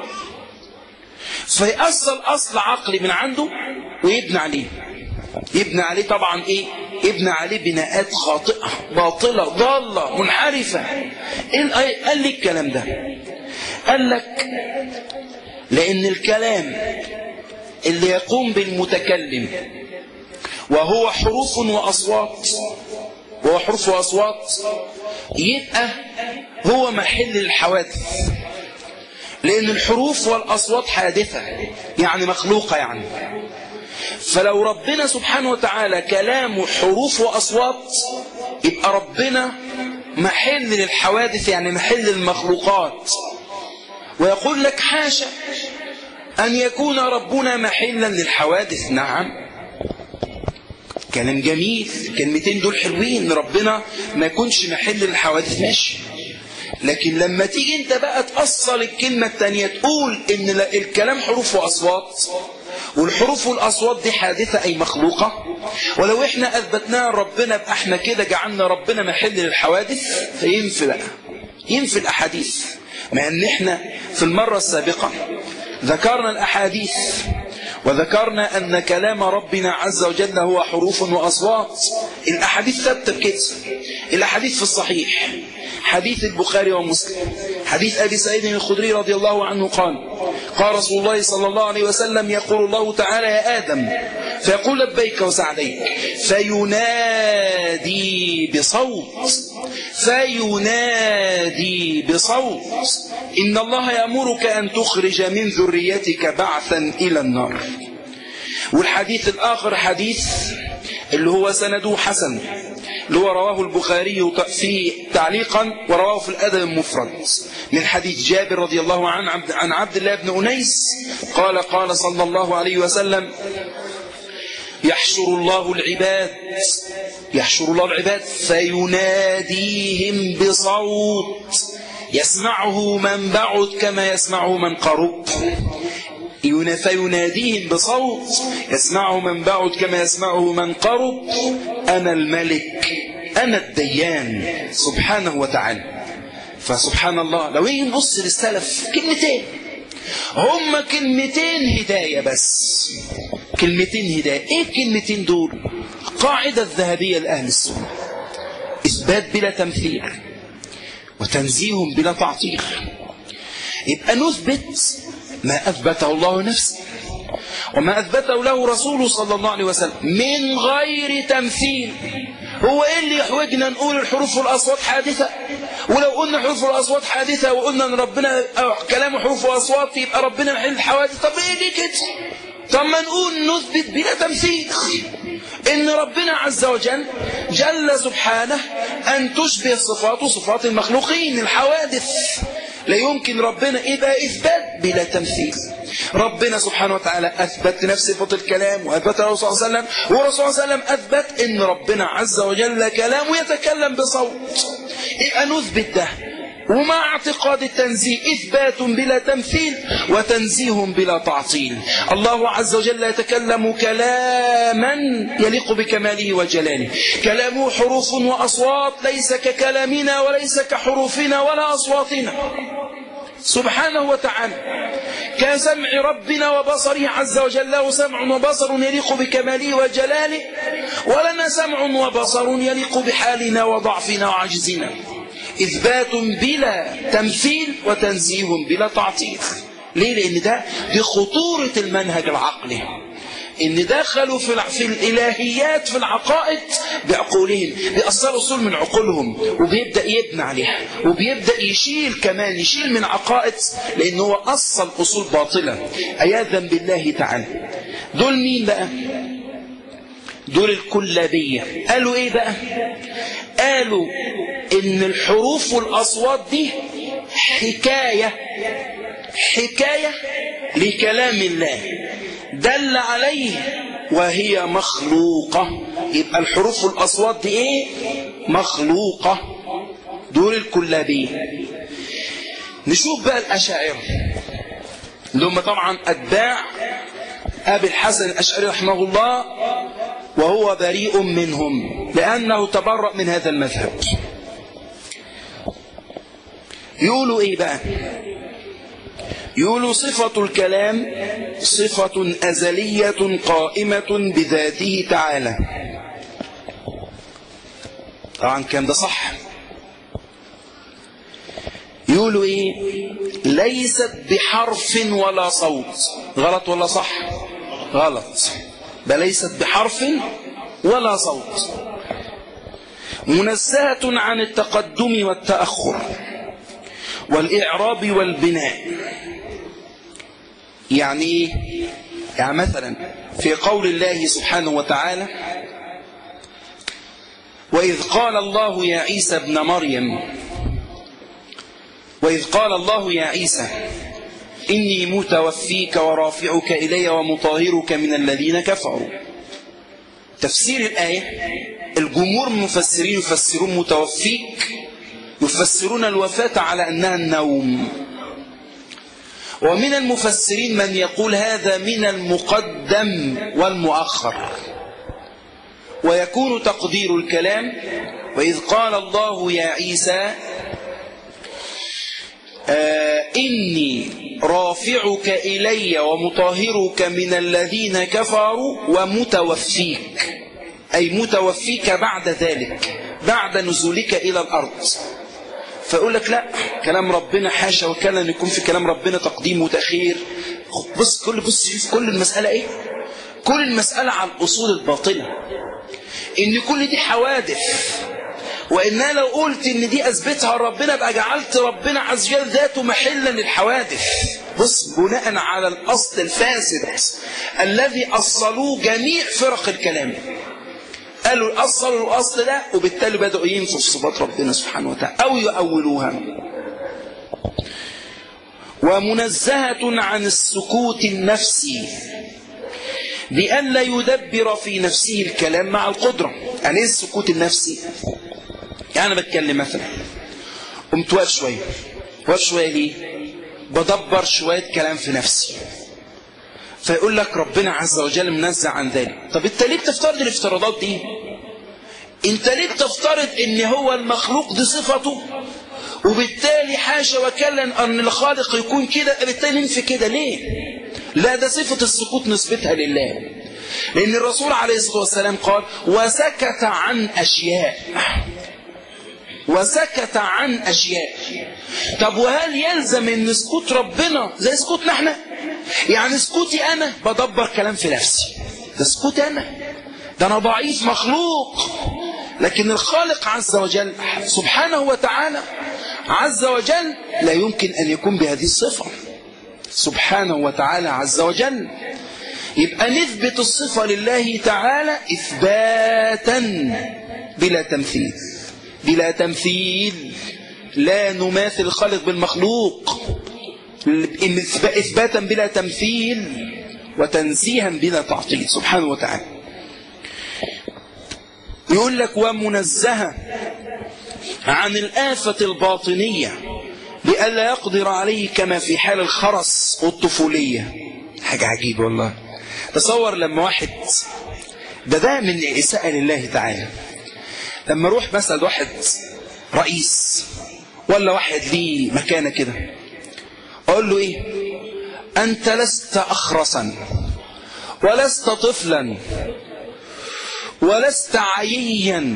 فيأصل أصل عقلي من عنده ويبنى عليه يبنى عليه طبعا ايه يبنى عليه بناءات خاطئة باطلة ضالة منحرفة إيه قال لي الكلام ده قال لك لأن الكلام اللي يقوم بالمتكلم وهو حروف وأصوات وهو حروف وأصوات يبقى هو محل الحوادث لأن الحروف والأصوات حادثة يعني مخلوقة يعني فلو ربنا سبحانه وتعالى كلامه حروف وأصوات يبقى ربنا محل للحوادث يعني محل المخلوقات ويقول لك حاشا أن يكون ربنا محلا للحوادث نعم كلام جميل كلمتين دول حلوين ربنا ما يكونش محل للحوادث ماشي لكن لما تيجي انت بقى تأصل الكلمة التانية تقول ان الكلام حروف وأصوات والحروف والأصوات دي حادثة أي مخلوقة ولو احنا أثبتناها ربنا بقى احنا كده جعلنا ربنا محل للحوادث فينفي بقى ينفي الأحاديث مع ان احنا في المرة السابقة ذكرنا الأحاديث وذكرنا أن كلام ربنا عز وجل هو حروف وأصوات الأحاديث ثابتة بكده الأحاديث في الصحيح حديث البخاري ومسلم حديث أبي سعيد الخدري رضي الله عنه قال قال رسول الله صلى الله عليه وسلم يقول الله تعالى يا آدم فيقول لبيك وسعديك فينادي بصوت فينادي بصوت إن الله يأمرك أن تخرج من ذريتك بعثا إلى النار والحديث الآخر حديث اللي هو سنده حسن اللي هو رواه البخاري في تعليقا ورواه في الأدب المفرد من حديث جابر رضي الله عنه عن عبد الله بن أنيس قال قال صلى الله عليه وسلم يحشر الله العباد يحشر الله العباد فيناديهم بصوت يسمعه من بعد كما يسمعه من قرب فيناديهم بصوت يسمعه من بعد كما يسمعه من قرب أنا الملك أنا الديان سبحانه وتعالى فسبحان الله لو يجي نبص للسلف كلمتين هم كلمتين هداية بس كلمتين هداية ايه الكلمتين دول قاعدة الذهبية لأهل السنة إثبات بلا تمثيل وتنزيه بلا تعطيل يبقى نثبت ما أثبته الله نفسه وما أثبته له رسوله صلى الله عليه وسلم من غير تمثيل هو إيه اللي يحوجنا نقول الحروف والأصوات حادثة ولو قلنا حروف والأصوات حادثة وقلنا أن ربنا كلام حروف وأصوات يبقى ربنا محل الحوادث طب إيه دي كده طب ما نقول نثبت بلا تمثيل إن ربنا عز وجل جل سبحانه أن تشبه صفاته صفات المخلوقين الحوادث لا يمكن ربنا يبقى إثبات بلا تمثيل ربنا سبحانه وتعالى أثبت لنفسه صفة الكلام وأثبت له صلى الله عليه وسلم والرسول صلى الله عليه وسلم أثبت أن ربنا عز وجل كلام يتكلم بصوت يبقى نثبت ده ومع اعتقاد التنزيه إثبات بلا تمثيل وتنزيه بلا تعطيل الله عز وجل يتكلم كلاما يليق بكماله وجلاله كلامه حروف وأصوات ليس ككلامنا وليس كحروفنا ولا أصواتنا سبحانه وتعالى كسمع ربنا وبصره عز وجل له سمع وبصر يليق بكماله وجلاله ولنا سمع وبصر يليق بحالنا وضعفنا وعجزنا إثبات بلا تمثيل وتنزيه بلا تعطيل ليه لأن ده دي خطورة المنهج العقلي إن دخلوا في في الإلهيات في العقائد بعقولهم بيأثروا أصول من عقولهم وبيبدأ يبنى عليها وبيبدأ يشيل كمان يشيل من عقائد لأن هو أصل أصول باطلة عياذا بالله تعالى دول مين بقى دول الكلابية قالوا ايه بقى قالوا ان الحروف والاصوات دي حكاية حكاية لكلام الله دل عليه وهي مخلوقة يبقى الحروف والاصوات دي ايه مخلوقة دول الكلابية نشوف بقى الاشاعرة اللي هم طبعا اتباع ابي الحسن الاشعري رحمه الله وهو بريء منهم لأنه تبرأ من هذا المذهب يقولوا إيه بقى يقولوا صفة الكلام صفة أزلية قائمة بذاته تعالى طبعا كان ده صح يقولوا ايه ليست بحرف ولا صوت غلط ولا صح غلط بل ليست بحرف ولا صوت منزهة عن التقدم والتأخر والإعراب والبناء يعني ايه يعني مثلا في قول الله سبحانه وتعالى وإذ قال الله يا عيسى ابن مريم وإذ قال الله يا عيسى إني متوفيك ورافعك إلي ومطهرك من الذين كفروا تفسير الآية الجمهور المفسرين يفسرون متوفيك يفسرون الوفاة على أنها النوم ومن المفسرين من يقول هذا من المقدم والمؤخر ويكون تقدير الكلام وإذ قال الله يا عيسى آه إني رافعك إلي ومطهرك من الذين كفروا ومتوفيك أي متوفيك بعد ذلك بعد نزولك إلى الأرض فيقول لك لا كلام ربنا حاشا وكان أن يكون في كلام ربنا تقديم وتأخير بص كل بص شوف كل المسألة إيه كل المسألة على الأصول الباطلة إن كل دي حوادث وإنها لو قلت إن دي أثبتها ربنا بقى جعلت ربنا عز وجل ذاته محلا للحوادث بص بناء على الأصل الفاسد الذي أصلوه جميع فرق الكلام قالوا أصلوا الأصل ده وبالتالي بدأوا ينفوا في صفات ربنا سبحانه وتعالى أو يؤولوها ومنزهة عن السكوت النفسي بأن لا يدبر في نفسه الكلام مع القدرة يعني ايه السكوت النفسي يعني أنا بتكلم مثلا قمت واقف شوية واقف شوية ليه بدبر شوية كلام في نفسي فيقول لك ربنا عز وجل منزع عن ذلك طب انت ليه بتفترض الافتراضات دي انت ليه بتفترض ان هو المخلوق دي صفته وبالتالي حاشا وكلا ان الخالق يكون كده بالتالي ننفي كده ليه لا ده صفة السكوت نسبتها لله لان الرسول عليه الصلاة والسلام قال وسكت عن اشياء وسكت عن اشياء طب وهل يلزم ان سكوت ربنا زي سكوتنا احنا يعني سكوتي انا بدبر كلام في نفسي ده سكوتي انا ده انا ضعيف مخلوق لكن الخالق عز وجل سبحانه وتعالى عز وجل لا يمكن ان يكون بهذه الصفة سبحانه وتعالى عز وجل يبقى نثبت الصفة لله تعالى إثباتا بلا تمثيل بلا تمثيل لا نماثل الخالق بالمخلوق إثباتا بلا تمثيل وتنزيها بلا تعطيل سبحانه وتعالى يقول لك ومنزهة عن الآفة الباطنية بألا يقدر عليه كما في حال الخرس والطفولية حاجة عجيبة والله تصور لما واحد ده ده من إساءة لله تعالى لما اروح مثلا واحد رئيس ولا واحد ليه مكانة كده اقول له ايه انت لست اخرسا ولست طفلا ولست عييا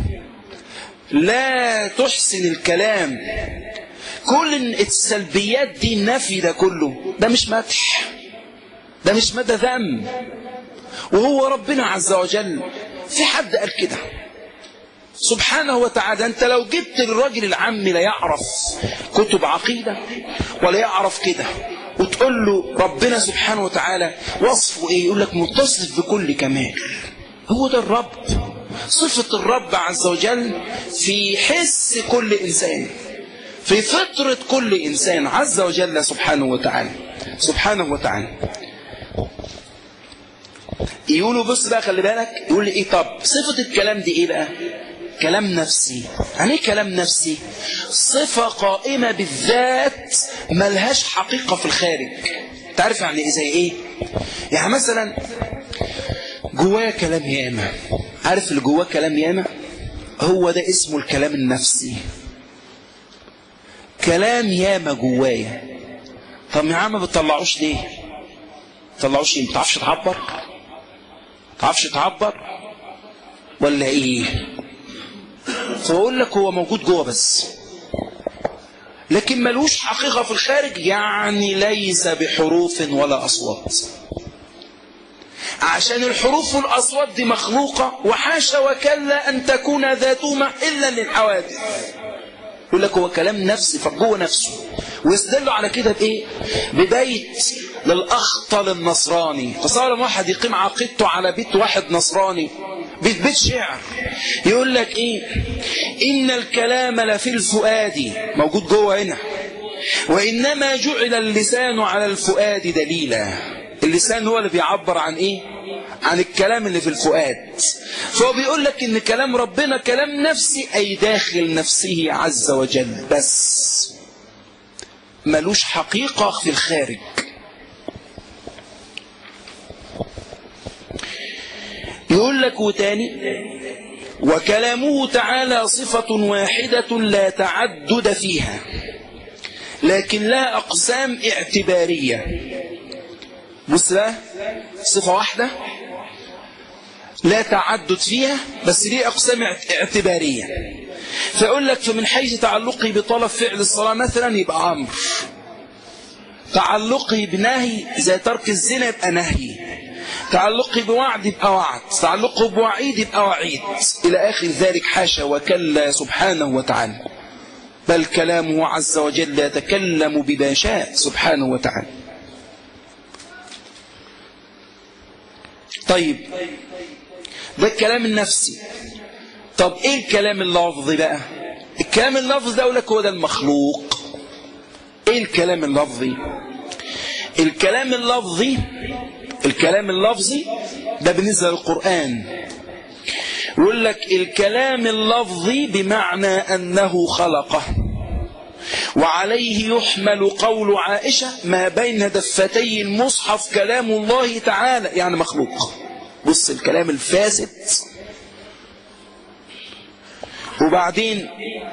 لا تحسن الكلام كل السلبيات دي النفي ده كله ده مش مدح ده مش مدى ذم وهو ربنا عز وجل في حد قال كده سبحانه وتعالى انت لو جبت الراجل العام لا يعرف كتب عقيدة ولا يعرف كده وتقول له ربنا سبحانه وتعالى وصفه ايه يقول لك متصف بكل كمال هو ده الرب صفة الرب عز وجل في حس كل إنسان في فطرة كل إنسان عز وجل سبحانه وتعالى سبحانه وتعالى يقولوا بص بقى خلي بالك يقول لي ايه طب صفة الكلام دي ايه بقى كلام نفسي يعني ايه كلام نفسي صفة قائمة بالذات ملهاش حقيقة في الخارج تعرف يعني ايه زي ايه يعني مثلا جواه كلام ياما عارف اللي جواه كلام ياما هو ده اسمه الكلام النفسي كلام ياما جوايا طب يا عم ما بتطلعوش ليه بتطلعوش ايه ما بتعرفش تعبر ما بتعرفش تعبر ولا ايه فاقول لك هو موجود جوه بس لكن ملوش حقيقة في الخارج يعني ليس بحروف ولا أصوات عشان الحروف والأصوات دي مخلوقة وحاشا وكلا أن تكون ذاتهما إلا للحوادث يقول لك هو كلام نفسي فجوه نفسه ويستدلوا على كده بإيه ببيت للأخطل النصراني تصور واحد يقيم عقيدته على بيت واحد نصراني بيت بيت شعر يقول لك إيه إن الكلام لفي الفؤاد موجود جوه هنا وإنما جعل اللسان على الفؤاد دليلا اللسان هو اللي بيعبر عن ايه عن الكلام اللي في الفؤاد فهو بيقول لك ان كلام ربنا كلام نفسي اي داخل نفسه عز وجل بس ملوش حقيقة في الخارج يقول لك وتاني وكلامه تعالى صفة واحدة لا تعدد فيها لكن لا أقسام اعتبارية بص بقى صفة واحدة لا تعدد فيها بس ليه أقسام اعتبارية فيقول لك فمن حيث تعلقه بطلب فعل الصلاة مثلا يبقى أمر تعلقه بنهي زي ترك الزنا يبقى نهي تعلقه بوعد يبقى وعد تعلقه بوعيد يبقى وعيد إلى آخر ذلك حاشا وكلا سبحانه وتعالى بل كلامه عز وجل يتكلم بما شاء سبحانه وتعالى طيب ده الكلام النفسي طب ايه الكلام اللفظي بقى الكلام اللفظي ده اقول لك هو ده المخلوق ايه الكلام اللفظي الكلام اللفظي الكلام اللفظي ده بالنسبة للقرآن يقول لك الكلام اللفظي بمعنى أنه خلقه وعليه يحمل قول عائشة ما بين دفتي المصحف كلام الله تعالى يعني مخلوق بص الكلام الفاسد وبعدين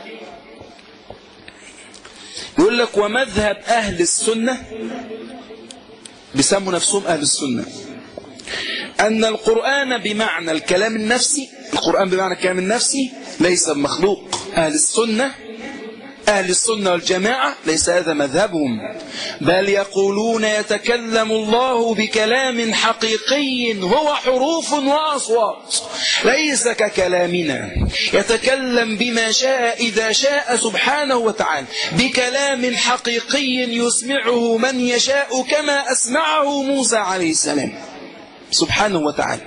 يقول لك ومذهب أهل السنة بيسموا نفسهم أهل السنة أن القرآن بمعنى الكلام النفسي القرآن بمعنى الكلام النفسي ليس بمخلوق أهل السنة أهل السنة والجماعة ليس هذا مذهبهم بل يقولون يتكلم الله بكلام حقيقي هو حروف وأصوات ليس ككلامنا يتكلم بما شاء إذا شاء سبحانه وتعالى بكلام حقيقي يسمعه من يشاء كما أسمعه موسى عليه السلام سبحانه وتعالى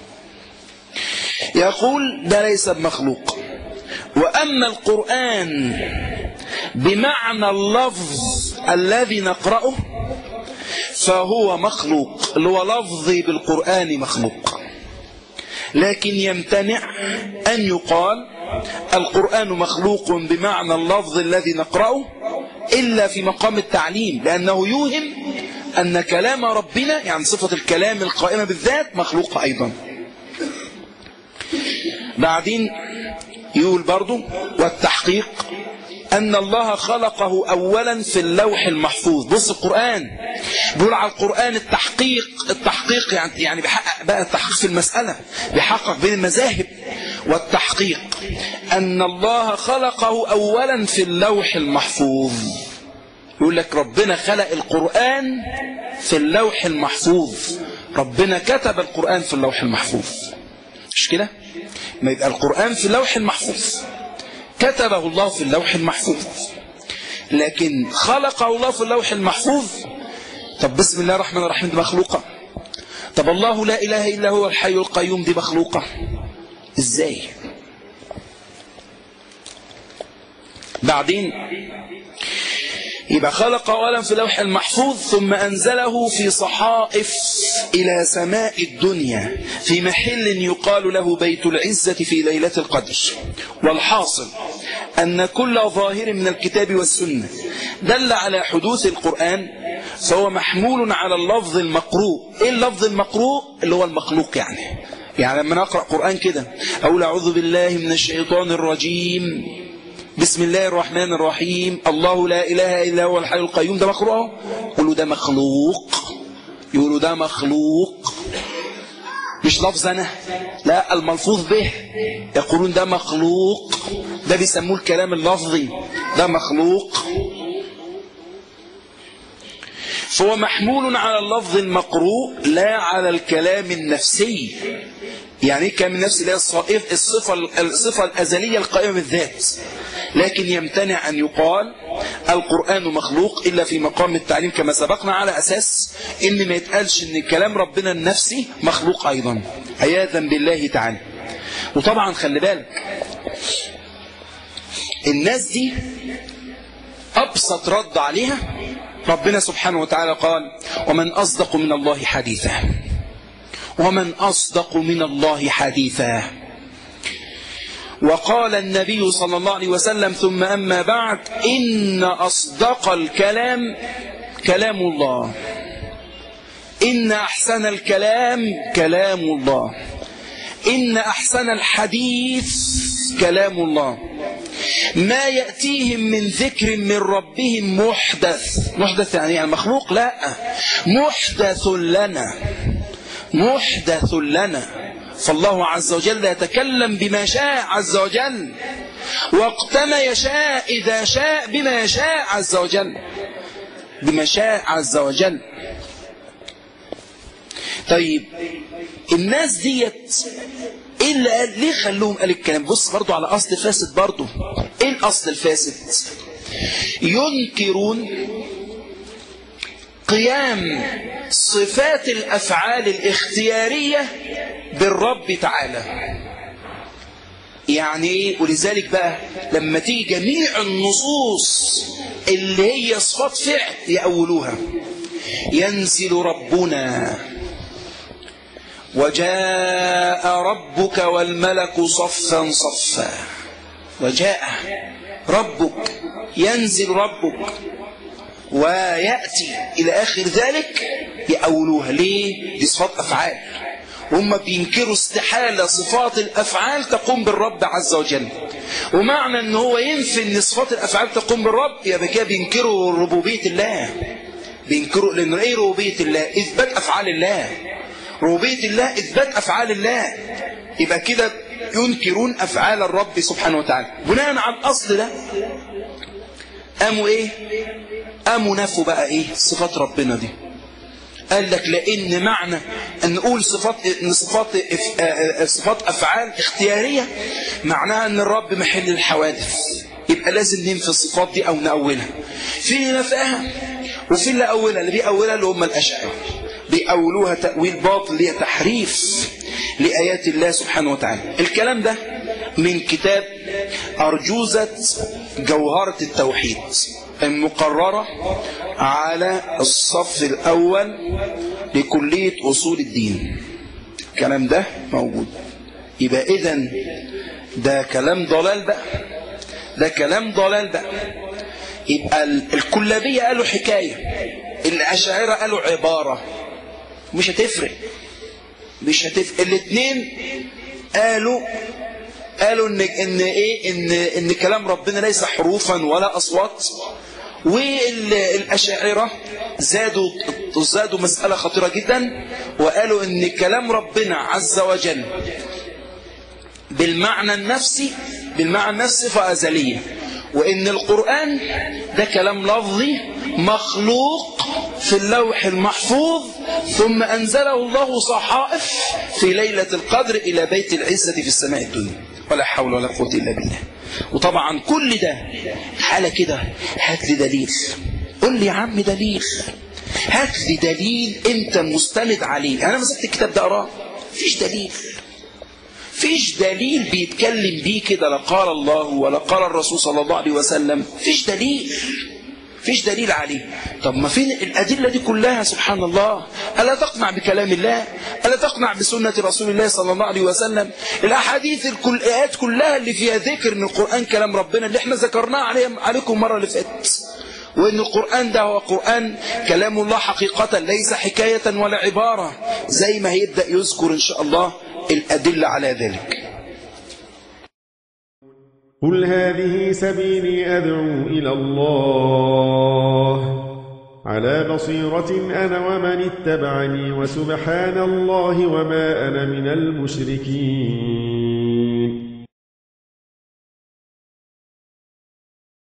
يقول ده ليس بمخلوق وأما القرآن بمعنى اللفظ الذي نقرأه فهو مخلوق اللي هو لفظي بالقرآن مخلوق لكن يمتنع أن يقال القرآن مخلوق بمعنى اللفظ الذي نقرأه إلا في مقام التعليم لأنه يوهم أن كلام ربنا يعني صفة الكلام القائمة بالذات مخلوقة أيضا بعدين يقول برضو والتحقيق أن الله خلقه أولا في اللوح المحفوظ بص القرآن بيقول على القرآن التحقيق التحقيق يعني يعني بيحقق بقى التحقيق في المسألة بيحقق بين المذاهب والتحقيق أن الله خلقه أولا في اللوح المحفوظ يقول لك ربنا خلق القرآن في اللوح المحفوظ ربنا كتب القرآن في اللوح المحفوظ مش كده ما يبقى القرآن في اللوح المحفوظ كتبه الله في اللوح المحفوظ لكن خلقه الله في اللوح المحفوظ طب بسم الله الرحمن الرحيم دي مخلوقة طب الله لا إله إلا هو الحي القيوم دي مخلوقة إزاي بعدين يبقى خلق أولا في لوح المحفوظ ثم أنزله في صحائف إلى سماء الدنيا في محل يقال له بيت العزة في ليلة القدر والحاصل أن كل ظاهر من الكتاب والسنة دل على حدوث القرآن فهو محمول على اللفظ المقروء إيه اللفظ المقروء اللي هو المخلوق يعني يعني لما نقرأ قرآن كده أقول أعوذ بالله من الشيطان الرجيم بسم الله الرحمن الرحيم الله لا إله إلا هو الحي القيوم ده مقروء يقولوا ده مخلوق يقولوا ده مخلوق مش لفظ أنا لا الملفوظ به يقولون ده مخلوق ده بيسموه الكلام اللفظي ده مخلوق فهو محمول على اللفظ المقروء لا على الكلام النفسي يعني ايه كلام النفسي اللي هي الصفة, الصفة الأزلية القائمة بالذات لكن يمتنع أن يقال القرآن مخلوق إلا في مقام التعليم كما سبقنا على أساس إن ما يتقالش إن كلام ربنا النفسي مخلوق أيضا عياذا بالله تعالى وطبعا خلي بالك الناس دي أبسط رد عليها ربنا سبحانه وتعالى قال ومن أصدق من الله حديثا ومن أصدق من الله حديثا وقال النبي صلى الله عليه وسلم ثم أما بعد إن أصدق الكلام كلام الله إن أحسن الكلام كلام الله إن أحسن الحديث كلام الله ما يأتيهم من ذكر من ربهم محدث محدث يعني, يعني مخلوق لا محدث لنا محدث لنا فالله عز وجل يتكلم بما شاء عز وجل وقتما يشاء إذا شاء بما يشاء عز وجل بما شاء عز وجل طيب الناس ديت ايه اللي قال ليه خلوهم قال الكلام بص برضو على اصل فاسد برضو ايه الاصل الفاسد ينكرون قيام صفات الافعال الاختياريه بالرب تعالى يعني ايه ولذلك بقى لما تيجي جميع النصوص اللي هي صفات فعل يأولوها ينزل ربنا وجاء ربك والملك صفا صفا وجاء ربك ينزل ربك ويأتي إلى آخر ذلك يأولوها ليه؟ دي صفات أفعال وهم بينكروا استحالة صفات الأفعال تقوم بالرب عز وجل ومعنى ان هو ينفي ان صفات الأفعال تقوم بالرب يبقى كده بينكروا ربوبية الله بينكروا لأن ايه ربوبية الله إثبات أفعال الله ربوبية الله إثبات أفعال الله يبقى كده ينكرون أفعال الرب سبحانه وتعالى بناء على الأصل ده قاموا ايه قاموا نفوا بقى ايه صفات ربنا دي قال لك لان معنى ان نقول صفات ان صفات صفات افعال اختياريه معناها ان الرب محل الحوادث يبقى لازم ننفي الصفات دي او نأولها في اللي نفاها وفي اللي أولها اللي بيأولها اللي هم الأشاعرة بيأولوها تأويل باطل هي تحريف لآيات الله سبحانه وتعالى الكلام ده من كتاب أرجوزة جوهرة التوحيد المقررة على الصف الأول لكلية أصول الدين الكلام ده موجود يبقى إذن ده كلام ضلال بقى ده كلام ضلال بقى يبقى الكلابية قالوا حكاية الأشاعرة قالوا عبارة مش هتفرق مش هتفرق الاثنين قالوا قالوا ان ان ايه ان ان كلام ربنا ليس حروفا ولا اصوات والاشاعره زادوا زادوا مساله خطيره جدا وقالوا ان كلام ربنا عز وجل بالمعنى النفسي بالمعنى النفسي فازليه وان القران ده كلام لفظي مخلوق في اللوح المحفوظ ثم انزله الله صحائف في ليله القدر الى بيت العزه في السماء الدنيا ولا حول ولا قوه الا بالله وطبعا كل ده حالة كده هات لي دليل قول لي يا عم دليل هات لي دليل انت مستند عليه انا مسكت الكتاب ده اقراه فيش دليل فيش دليل بيتكلم بيه كده لا قال الله ولا قال الرسول صلى الله عليه وسلم فيش دليل فيش دليل عليه طب ما فين الأدلة دي كلها سبحان الله ألا تقنع بكلام الله ألا تقنع بسنة رسول الله صلى الله عليه وسلم الأحاديث الآيات كلها اللي فيها ذكر أن القرآن كلام ربنا اللي احنا ذكرناه عليكم مرة اللي فاتت وأن القرآن ده هو قرآن كلام الله حقيقة ليس حكاية ولا عبارة زي ما هيبدأ يذكر إن شاء الله الأدلة على ذلك قل هذه سبيلي أدعو إلى الله على بصيرة أنا ومن اتبعني وسبحان الله وما أنا من المشركين